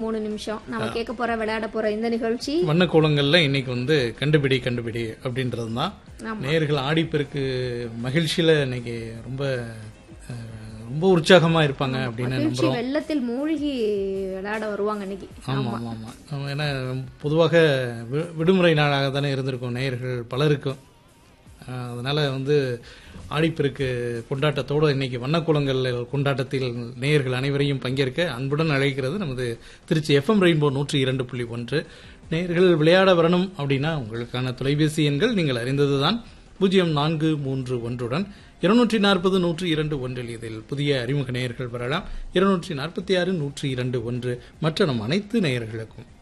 மூணு நிமிஷம் நம்ம கேட்க போற விளையாட போற இந்த நிகழ்ச்சி வண்ணக்கோலங்கள்ல இன்னைக்கு வந்து கண்டுபிடி கண்டுபிடி அப்படின்றது தான் நேயர்கள் ஆடிப்பெருக்கு மகிழ்ச்சியில இன்னைக்கு ரொம்ப அஹ், ரொம்ப உற்சாகமா இருப்பாங்க அப்படின்னு மகிழ்ச்சி நம்புறோம் வெள்ளத்தில் மூழ்கி விளையாட வருவாங்க இன்னைக்கு ஆமா ஆமா ஆமா ஆமா. ஏன்னா பொதுவாக வி- விடுமுறை நாளாக தானே இருந்திருக்கும் நேயர்கள் பலருக்கும் அஹ், அதனால வந்து ஆடிப்பெருக்கு கொண்டாட்டத்தோடு இன்னைக்கு வண்ணக்குளங்கள் கொண்டாட்டத்தில் நேயர்கள் அனைவரையும் பங்கேற்க அன்புடன் அழைக்கிறது நமது திருச்சி எஃப்எம் ரெயின்போ நூற்றி இரண்டு புள்ளி ஒன்று நேயர்கள் விளையாட வரணும் அப்படின்னா உங்களுக்கான தொலைபேசி எண்கள் நீங்கள் அறிந்ததுதான் பூஜ்ஜியம் நான்கு மூன்று ஒன்றுடன் இருநூற்றி நாற்பது நூற்றி இரண்டு ஒன்றில் இதில் புதிய அறிமுக நேயர்கள் வரலாம் இருநூற்றி நாற்பத்தி ஆறு நூற்றி இரண்டு ஒன்று மற்ற நம் அனைத்து நேயர்களுக்கும்